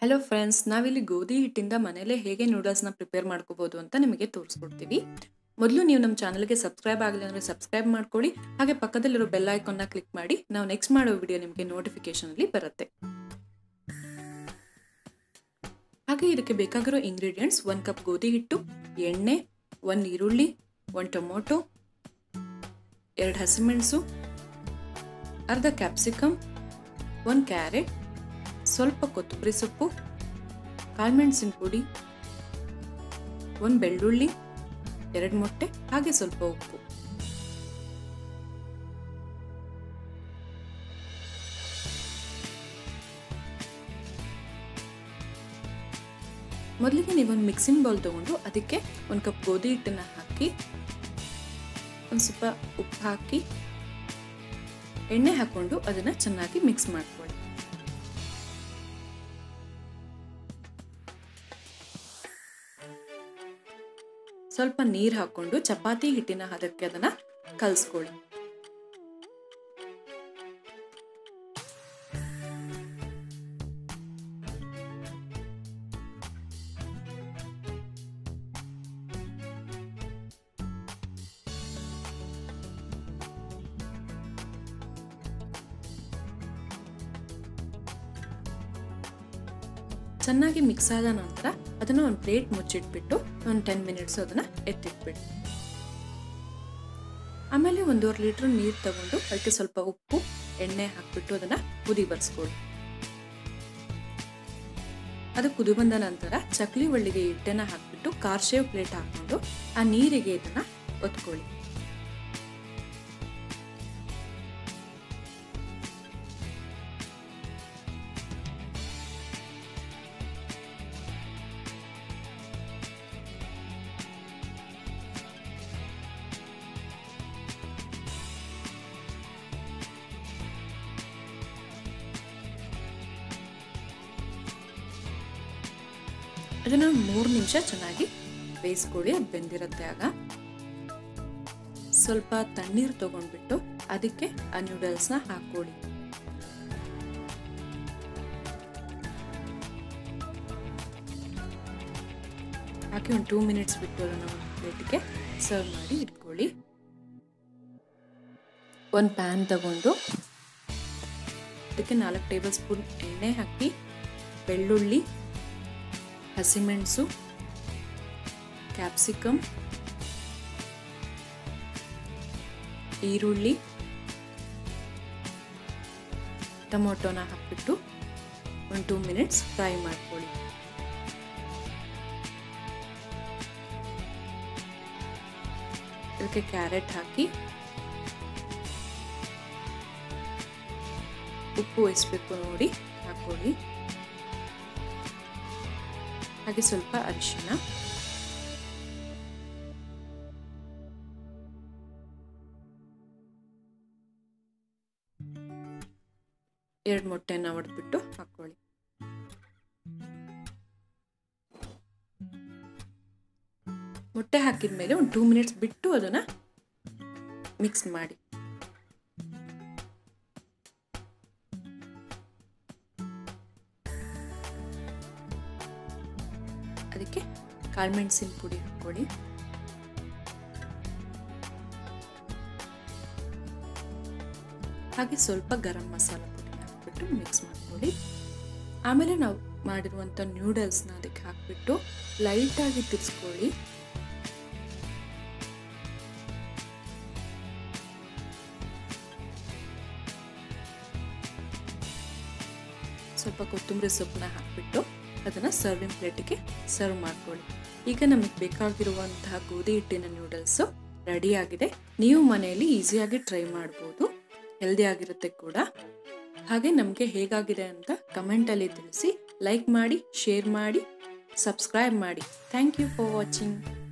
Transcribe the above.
hello friends ನಾವಿಲ್ಲಿ ಗೋಧಿ ಹಿಟ್ಟಿಂದ ಮನೇಲೇ ಹೇಗೆ ನೂಡಲ್ಸ್ನ ಪ್ರಿಪೇರ್ ಮಾಡ್ಕೋಬೋದು ಅಂತ ನಿಮಗೆ ತೋರಿಸ್ಕೊಡ್ತೀವಿ ಮೊದಲು ನೀವು ನಮ್ಮ ಚಾನಲ್ಗೆ ಸಬ್ಸ್ಕ್ರೈಬ್ ಆಗಲಿ ಅಂದರೆ ಸಬ್ಸ್ಕ್ರೈಬ್ ಮಾಡ್ಕೊಳ್ಳಿ ಹಾಗೆ ಪಕ್ಕದಲ್ಲಿರೋ ಬೆಲ್ ಐಕಾನ್ನ ಕ್ಲಿಕ್ ಮಾಡಿ ನಾವು ನೆಕ್ಸ್ಟ್ ಮಾಡೋ ವಿಡಿಯೋ ನಿಮಗೆ ನೋಟಿಫಿಕೇಶನಲ್ಲಿ ಬರುತ್ತೆ ಹಾಗೆ ಇದಕ್ಕೆ ಬೇಕಾಗಿರೋ ಇಂಗ್ರೀಡಿಯೆಂಟ್ಸ್ ಒಂದು ಕಪ್ ಗೋಧಿ ಹಿಟ್ಟು ಎಣ್ಣೆ ಒಂದು ಈರುಳ್ಳಿ ಒಂದು ಟೊಮೊಟೊ ಎರಡು ಹಸಿಮೆಣಸು ಅರ್ಧ ಕ್ಯಾಪ್ಸಿಕಮ್ ಒಂದು ಕ್ಯಾರೆಟ್ ಸ್ವಲ್ಪ ಕೊತ್ತಂಬರಿ ಸೊಪ್ಪು ಕಾಳುಮೆಣಸಿನ ಪುಡಿ ಒಂದು ಬೆಳ್ಳುಳ್ಳಿ ಎರಡು ಮೊಟ್ಟೆ ಹಾಗೆ ಸ್ವಲ್ಪ ಉಪ್ಪು ಮೊದಲಿಗೆ ನೀವೊಂದು ಮಿಕ್ಸಿಂಗ್ ಬೌಲ್ ತಗೊಂಡು ಅದಕ್ಕೆ ಒಂದು ಕಪ್ ಗೋಧಿ ಹಿಟ್ಟನ್ನು ಹಾಕಿ ಒಂದು ಸ್ವಲ್ಪ ಉಪ್ಪು ಹಾಕಿ ಎಣ್ಣೆ ಹಾಕೊಂಡು ಅದನ್ನು ಚೆನ್ನಾಗಿ ಮಿಕ್ಸ್ ಮಾಡ್ಕೊಳ್ಳಿ ಸ್ವಲ್ಪ ನೀರು ಹಾಕೊಂಡು ಚಪಾತಿ ಹಿಟ್ಟಿನ ಹದಕ್ಕೆ ಅದನ್ನ ಕಲಿಸ್ಕೊಳ್ಳಿ ಚೆನ್ನಾಗಿ ಮಿಕ್ಸ್ ಆದ ನಂತರ ಅದನ್ನು ಒಂದು ಪ್ಲೇಟ್ ಮುಚ್ಚಿಟ್ಬಿಟ್ಟು ಒಂದು ಟೆನ್ ಮಿನಿಟ್ಸ್ ಅದನ್ನ ಎತ್ತಿಟ್ಬಿಟ್ಟು ಆಮೇಲೆ ಒಂದೂವರೆ ಲೀಟ್ರ್ ನೀರು ತಗೊಂಡು ಅದಕ್ಕೆ ಸ್ವಲ್ಪ ಉಪ್ಪು ಎಣ್ಣೆ ಹಾಕ್ಬಿಟ್ಟು ಅದನ್ನ ಕುದಿ ಬರ್ಸ್ಕೊಳ್ಳಿ ಅದು ಕುದಿ ಬಂದ ನಂತರ ಚಕ್ಲಿ ಒಳ್ಳಿಗೆ ಹಿಟ್ಟನ್ನ ಹಾಕ್ಬಿಟ್ಟು ಕಾರ್ಶೇವ್ ಪ್ಲೇಟ್ ಹಾಕೊಂಡು ಆ ನೀರಿಗೆ ಇದನ್ನ ಒತ್ಕೊಳ್ಳಿ ಅದನ್ನು ಮೂರು ನಿಮಿಷ ಚೆನ್ನಾಗಿ ಬೇಯಿಸ್ಕೊಳ್ಳಿ ಅದು ಬೆಂದಿರುತ್ತೆ ಆಗ ಸ್ವಲ್ಪ ತಣ್ಣೀರು ತಗೊಂಡ್ಬಿಟ್ಟು ಅದಕ್ಕೆ ಆ ನೂಡಲ್ಸ್ನ ಹಾಕೊಳ್ಳಿ ಹಾಕಿ ಒಂದು ಟೂ ಮಿನಿಟ್ಸ್ ಬಿಟ್ಟು ಅದನ್ನು ಒಂದು ಪ್ಲೇಟ್ಗೆ ಸರ್ವ್ ಮಾಡಿ ಇಟ್ಕೊಳ್ಳಿ ಒಂದು ಪ್ಯಾನ್ ತಗೊಂಡು ಅದಕ್ಕೆ ನಾಲ್ಕು ಟೇಬಲ್ ಸ್ಪೂನ್ ಎಣ್ಣೆ ಹಾಕಿ ಬೆಳ್ಳುಳ್ಳಿ ಹಸಿಮೆಣಸು ಕ್ಯಾಪ್ಸಿಕಮ್ ಈರುಳ್ಳಿ ಟೊಮೊಟೊನ ಹಾಕ್ಬಿಟ್ಟು ಒಂದು ಟೂ ಮಿನಿಟ್ಸ್ ಫ್ರೈ ಮಾಡ್ಕೊಳ್ಳಿ ಇದಕ್ಕೆ ಕ್ಯಾರೆಟ್ ಹಾಕಿ ಉಪ್ಪು ಎಸ್ಬೇಕು ನೋಡಿ ಹಾಕೊಳ್ಳಿ ಹಾಗೆ ಸ್ವಲ್ಪ ಅರಿಶಿನ ಎರಡು ಮೊಟ್ಟೆನ ಹೊಡೆದ್ಬಿಟ್ಟು ಹಾಕೊಳ್ಳಿ ಮೊಟ್ಟೆ ಹಾಕಿದ ಮೇಲೆ ಒಂದು ಟೂ ಮಿನಿಟ್ಸ್ ಬಿಟ್ಟು ಅದನ್ನ ಮಿಕ್ಸ್ ಮಾಡಿ ಅದಕ್ಕೆ ಕಾಳುಮೆಣಸಿನ ಪುಡಿ ಹಾಕೊಳ್ಳಿ ಹಾಗೆ ಸ್ವಲ್ಪ ಗರಂ ಮಸಾಲ ಪುಡಿ ಹಾಕ್ಬಿಟ್ಟು ಮಿಕ್ಸ್ ಮಾಡ್ಕೊಳ್ಳಿ ಆಮೇಲೆ ನಾವು ಮಾಡಿರುವಂಥ ನ್ಯೂಡಲ್ಸ್ನ ಅದಕ್ಕೆ ಹಾಕ್ಬಿಟ್ಟು ಲೈಟಾಗಿ ತಿರ್ಸ್ಕೊಳ್ಳಿ ಸ್ವಲ್ಪ ಕೊತ್ತಂಬರಿ ಸೊಪ್ಪನ್ನ ಹಾಕ್ಬಿಟ್ಟು ಅದನ್ನು ಸರ್ವಿಂಗ್ ಪ್ಲೇಟಿಗೆ ಸರ್ವ್ ಮಾಡ್ಕೊಳ್ಳಿ ಈಗ ನಮಗೆ ಬೇಕಾಗಿರುವಂತಹ ಗೋಧಿ ಹಿಟ್ಟಿನ ನೂಡಲ್ಸು ರೆಡಿ ಆಗಿದೆ ನೀವು ಮನೆಯಲ್ಲಿ ಈಸಿಯಾಗಿ ಟ್ರೈ ಮಾಡ್ಬೋದು ಹೆಲ್ದಿ ಆಗಿರುತ್ತೆ ಕೂಡ ಹಾಗೆ ನಮಗೆ ಹೇಗಾಗಿದೆ ಅಂತ ಕಮೆಂಟಲ್ಲಿ ತಿಳಿಸಿ ಲೈಕ್ ಮಾಡಿ ಶೇರ್ ಮಾಡಿ ಸಬ್ಸ್ಕ್ರೈಬ್ ಮಾಡಿ ಥ್ಯಾಂಕ್ ಯು ಫಾರ್ ವಾಚಿಂಗ್